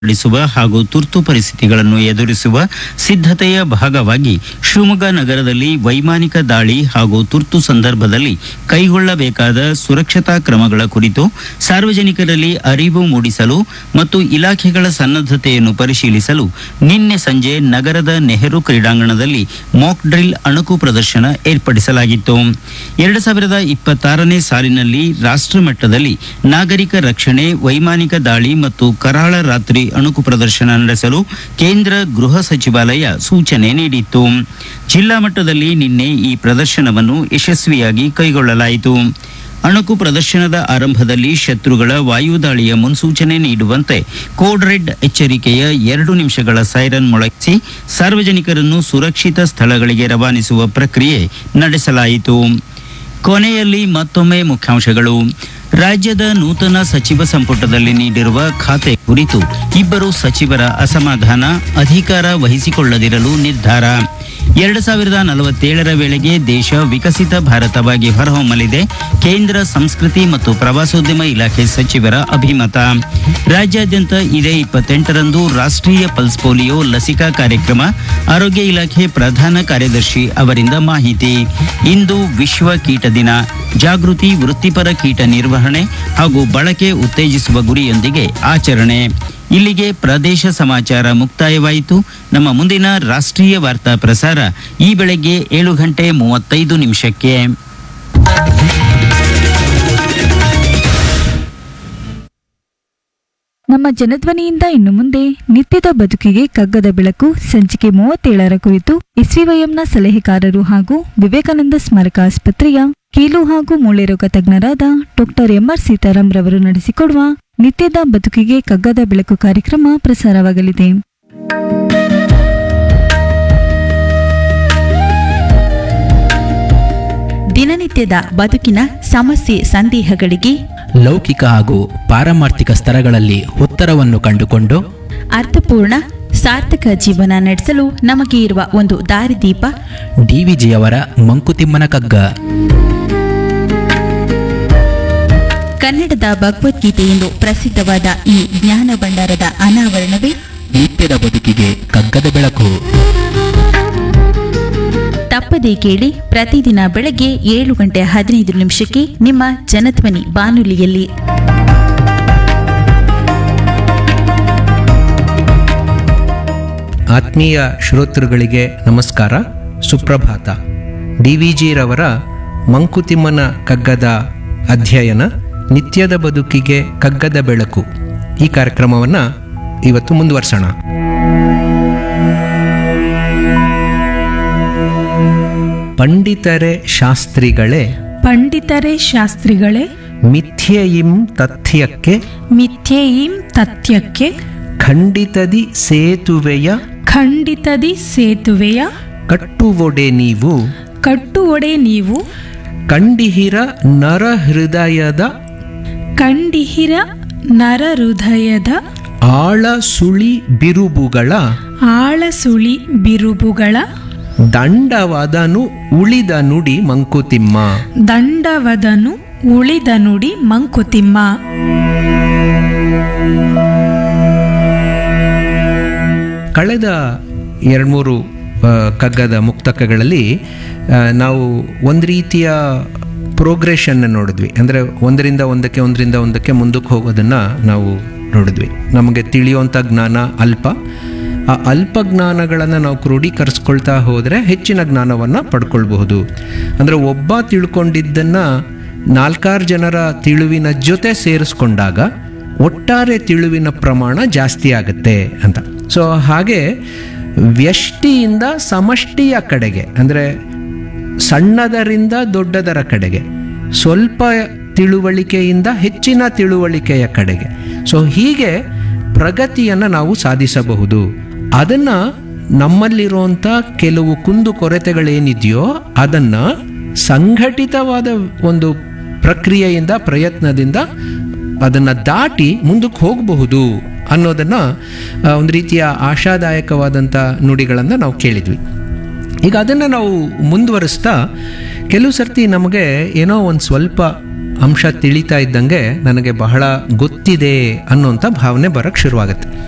ನಡೆಸುವ ಹಾಗೂ ತುರ್ತು ಪರಿಸ್ಥಿತಿಗಳನ್ನು ಎದುರಿಸುವ ಸಿದ್ಧತೆಯ ಭಾಗವಾಗಿ ಶಿವಮೊಗ್ಗ ನಗರದಲ್ಲಿ ವೈಮಾನಿಕ ದಾಳಿ ಹಾಗೂ ತುರ್ತು ಸಂದರ್ಭದಲ್ಲಿ ಕೈಗೊಳ್ಳಬೇಕಾದ ಸುರಕ್ಷತಾ ಕ್ರಮಗಳ ಕುರಿತು ಸಾರ್ವಜನಿಕರಲ್ಲಿ ಅರಿವು ಮೂಡಿಸಲು ಮತ್ತು ಇಲಾಖೆಗಳ ಸನ್ನದ್ಧತೆಯನ್ನು ಪರಿಶೀಲಿಸಲು ನಿನ್ನೆ ಸಂಜೆ ನಗರದ ನೆಹರು ಕ್ರೀಡಾಂಗಣದಲ್ಲಿ ಮಾಕ್ ಡ್ರಿಲ್ ಅಣುಕು ಪ್ರದರ್ಶನ ಏರ್ಪಡಿಸಲಾಗಿತ್ತು ಎರಡು ಸಾವಿರದ ಇಪ್ಪತ್ತಾರನೇ ಸಾಲಿನಲ್ಲಿ ರಾಷ್ಟ್ರ ಮಟ್ಟದಲ್ಲಿ ನಾಗರಿಕ ರಕ್ಷಣೆ ವೈಮಾನಿಕ ದಾಳಿ ಮತ್ತು ಕರಾಳ ರಾತ್ರಿ ಅಣುಕು ಪ್ರದರ್ಶನ ನಡೆಸಲು ಕೇಂದ್ರ ಗೃಹ ಸಚಿವಾಲಯ ಸೂಚನೆ ನೀಡಿತ್ತು ಜಿಲ್ಲಾ ಮಟ್ಟದಲ್ಲಿ ನಿನ್ನೆ ಈ ಪ್ರದರ್ಶನವನ್ನು ಯಶಸ್ವಿಯಾಗಿ ಕೈಗೊಳ್ಳಲಾಯಿತು ಅಣುಕು ಪ್ರದರ್ಶನದ ಆರಂಭದಲ್ಲಿ ಶತ್ರುಗಳ ವಾಯುದಾಳಿಯ ಮುನ್ಸೂಚನೆ ನೀಡುವಂತೆ ಕೋಡ್ ರೆಡ್ ಎಚ್ಚರಿಕೆಯ ಎರಡು ನಿಮಿಷಗಳ ಸೈರನ್ ಮೊಳಗಿಸಿ ಸಾರ್ವಜನಿಕರನ್ನು ಸುರಕ್ಷಿತ ಸ್ಥಳಗಳಿಗೆ ರವಾನಿಸುವ ಪ್ರಕ್ರಿಯೆ ನಡೆಸಲಾಯಿತು ಕೊನೆಯಲ್ಲಿ ಮತ್ತೊಮ್ಮೆ ಮುಖ್ಯಾಂಶಗಳು ರಾಜ್ಯದ ನೂತನ ಸಚಿವ ಸಂಪುಟದಲ್ಲಿ ನೀಡಿರುವ ಖಾತೆ ಕುರಿತು ಇಬ್ಬರು ಸಚಿವರ ಅಸಮಾಧಾನ ಅಧಿಕಾರ ವಹಿಸಿಕೊಳ್ಳದಿರಲು ನಿರ್ಧಾರ ಎರಡು ಸಾವಿರದ ನಲವತ್ತೇಳರ ವೇಳೆಗೆ ದೇಶ ವಿಕಸಿತ ಭಾರತವಾಗಿ ಹೊರಹೊಮ್ಮಲಿದೆ ಕೇಂದ್ರ ಸಂಸ್ಕೃತಿ ಮತ್ತು ಪ್ರವಾಸೋದ್ಯಮ ಇಲಾಖೆ ಸಚಿವರ ಅಭಿಮತ ರಾಜ್ಯಾದ್ಯಂತ ಇದೇ ಇಪ್ಪತ್ತೆಂಟರಂದು ರಾಷ್ಟ್ರೀಯ ಪಲ್ಸ್ ಪೋಲಿಯೋ ಲಸಿಕಾ ಕಾರ್ಯಕ್ರಮ ಆರೋಗ್ಯ ಇಲಾಖೆ ಪ್ರಧಾನ ಕಾರ್ಯದರ್ಶಿ ಅವರಿಂದ ಮಾಹಿತಿ ಇಂದು ವಿಶ್ವ ಕೀಟ ದಿನ ಜಾಗೃತಿ ವೃತ್ತಿಪರ ಕೀಟ ನಿರ್ವಹಣೆ ಹಾಗೂ ಬಳಕೆ ಉತ್ತೇಜಿಸುವ ಗುರಿಯೊಂದಿಗೆ ಆಚರಣೆ ಇಲ್ಲಿಗೆ ಪ್ರದೇಶ ಸಮಾಚಾರ ಮುಕ್ತಾಯವಾಯಿತು ನಮ್ಮ ಮುಂದಿನ ರಾಷ್ಟ್ರೀಯ ವಾರ್ತಾ ಪ್ರಸಾರ ಈ ಬೆಳಗ್ಗೆ ಏಳು ಗಂಟೆ ಮೂವತ್ತೈದು ನಿಮಿಷಕ್ಕೆ ನಮ್ಮ ಜನಧ್ವನಿಯಿಂದ ಇನ್ನು ಮುಂದೆ ನಿತ್ಯದ ಬದುಕಿಗೆ ಕಗ್ಗದ ಬೆಳಕು ಸಂಚಿಕೆ ಮೂವತ್ತೇಳರ ಕುರಿತು ಎಸ್ವಿವೈಎಂನ ಸಲಹೆಗಾರರು ಹಾಗೂ ವಿವೇಕಾನಂದ ಸ್ಮಾರಕ ಆಸ್ಪತ್ರೆಯ ಕೀಲು ಹಾಗೂ ಮೂಳೆ ರೋಗ ತಜ್ಞರಾದ ಡಾಕ್ಟರ್ ಎಂಆರ್ ಸೀತಾರಾಂ ರವರು ನಡೆಸಿಕೊಡುವ ನಿತ್ಯದ ಬದುಕಿಗೆ ಕಗ್ಗದ ಬೆಳಕು ಕಾರ್ಯಕ್ರಮ ಪ್ರಸಾರವಾಗಲಿದೆ ದಿನನಿತ್ಯದ ಬದುಕಿನ ಸಮಸ್ಯೆ ಸಂದೇಹಗಳಿಗೆ ಲೌಕಿಕ ಹಾಗೂ ಪಾರಮಾರ್ಥಿಕ ಸ್ತರಗಳಲ್ಲಿ ಉತ್ತರವನ್ನು ಕಂಡುಕೊಂಡು ಅರ್ಥಪೂರ್ಣ ಸಾರ್ಥಕ ಜೀವನ ನಡೆಸಲು ನಮಗೆ ಇರುವ ಒಂದು ದಾರಿದೀಪ ಡಿವಿಜಿಯವರ ಮಂಕುತಿಮ್ಮನ ಕಗ್ಗ ಕನ್ನಡದ ಭಗವದ್ಗೀತೆ ಎಂದು ಪ್ರಸಿದ್ಧವಾದ ಈ ಜ್ಞಾನ ಭಂಡಾರದ ಅನಾವರಣವೇ ನಿತ್ಯದ ಬದುಕಿಗೆ ಕಗ್ಗದ ಬೆಳಕು ತಪ್ಪದೇ ಕೇಳಿ ಪ್ರತಿದಿನ ಬೆಳಗ್ಗೆ ಏಳು ಗಂಟೆ ಹದಿನೈದು ನಿಮಿಷಕ್ಕೆ ನಿಮ್ಮ ಜನಧ್ವನಿ ಬಾನುಲಿಯಲ್ಲಿ ಆತ್ಮೀಯ ಶ್ರೋತೃಗಳಿಗೆ ನಮಸ್ಕಾರ ಸುಪ್ರಭಾತ ಡಿ ವಿ ಜಿರವರ ಮಂಕುತಿಮ್ಮನ ಕಗ್ಗದ ಅಧ್ಯಯನ ನಿತ್ಯದ ಬದುಕಿಗೆ ಕಗ್ಗದ ಬೆಳಕು ಈ ಕಾರ್ಯಕ್ರಮವನ್ನು ಇವತ್ತು ಮುಂದುವರ್ಸೋಣ ಪಂಡಿತರೆ ಶಾಸ್ತ್ರಿಗಳೇ ಪಂಡಿತರೇ ಶಾಸ್ತ್ರಿಗಳೇ ಮಿಥ್ಯೆಯಿಂ ತಥ್ಯಕ್ಕೆ ಮಿಥ್ಯೆಯಿಂ ತಥ್ಯಕ್ಕೆ ಖಂಡಿತದಿ ಸೇತುವೆಯ ಖಂಡಿತದಿ ಸೇತುವೆಯ ಕಟ್ಟುವೊಡೆ ನೀವು ಕಟ್ಟುವೊಡೆ ನೀವು ಕಂಡಿಹಿರ ನರ ಹೃದಯದ ಕಂಡಿಹಿರ ನರ ಹೃದಯದ ಆಳ ಸುಳಿ ಬಿರುಬುಗಳ ಆಳಸುಳಿ ಬಿರುಬುಗಳ ದಂಡವದನು ಉಳಿದ ನುಡಿ ಮಂಕುತಿಮ್ಮ ದಂಡವದನು ಉಳಿದ ನುಡಿ ಮಂಕುತಿಮ್ಮ ಕಳೆದ ಎರಡ್ಮೂರು ಆ, ಕಗ್ಗದ ಮುಕ್ತಕಗಳಲ್ಲಿ ಆ, ನಾವು ಒಂದು ರೀತಿಯ ಪ್ರೋಗ್ರೆಷನ್ನ ನೋಡಿದ್ವಿ ಅಂದರೆ ಒಂದರಿಂದ ಒಂದಕ್ಕೆ ಒಂದರಿಂದ ಒಂದಕ್ಕೆ ಮುಂದಕ್ಕೆ ಹೋಗೋದನ್ನು ನಾವು ನೋಡಿದ್ವಿ ನಮಗೆ ತಿಳಿಯುವಂಥ ಜ್ಞಾನ ಅಲ್ಪ ಆ ಅಲ್ಪ ಜ್ಞಾನಗಳನ್ನು ನಾವು ಕ್ರೋಢೀಕರಿಸ್ಕೊಳ್ತಾ ಹೋದರೆ ಹೆಚ್ಚಿನ ಜ್ಞಾನವನ್ನು ಪಡ್ಕೊಳ್ಬಹುದು ಅಂದರೆ ಒಬ್ಬ ತಿಳ್ಕೊಂಡಿದ್ದನ್ನು ನಾಲ್ಕಾರು ಜನರ ತಿಳುವಿನ ಜೊತೆ ಸೇರಿಸ್ಕೊಂಡಾಗ ಒಟ್ಟಾರೆ ತಿಳುವಿನ ಪ್ರಮಾಣ ಜಾಸ್ತಿ ಆಗುತ್ತೆ ಅಂತ ಸೊ ಹಾಗೆ ವ್ಯಷ್ಟಿಯಿಂದ ಸಮಷ್ಟಿಯ ಕಡೆಗೆ ಅಂದರೆ ಸಣ್ಣದರಿಂದ ದೊಡ್ಡದರ ಕಡೆಗೆ ಸ್ವಲ್ಪ ತಿಳುವಳಿಕೆಯಿಂದ ಹೆಚ್ಚಿನ ತಿಳುವಳಿಕೆಯ ಕಡೆಗೆ ಸೊ ಹೀಗೆ ಪ್ರಗತಿಯನ್ನು ನಾವು ಸಾಧಿಸಬಹುದು ಅದನ್ನು ನಮ್ಮಲ್ಲಿರುವಂಥ ಕೆಲವು ಕುಂದು ಕೊರತೆಗಳೇನಿದೆಯೋ ಅದನ್ನು ಸಂಘಟಿತವಾದ ಒಂದು ಪ್ರಕ್ರಿಯೆಯಿಂದ ಪ್ರಯತ್ನದಿಂದ ಅದನ್ನು ದಾಟಿ ಮುಂದಕ್ಕೆ ಹೋಗಬಹುದು ಅನ್ನೋದನ್ನು ಆ, ಒಂದು ರೀತಿಯ ಆಶಾದಾಯಕವಾದಂಥ ನುಡಿಗಳನ್ನು ನಾವು ಕೇಳಿದ್ವಿ ಈಗ ಅದನ್ನು ನಾವು ಮುಂದುವರಿಸ್ತಾ ಕೆಲವು ಸರ್ತಿ ನಮಗೆ ಏನೋ ಒಂದು ಸ್ವಲ್ಪ ಅಂಶ ತಿಳಿತಾ ಇದ್ದಂಗೆ ನನಗೆ ಬಹಳ ಗೊತ್ತಿದೆ ಅನ್ನೋಂಥ ಭಾವನೆ ಬರೋಕ್ಕೆ ಶುರುವಾಗುತ್ತೆ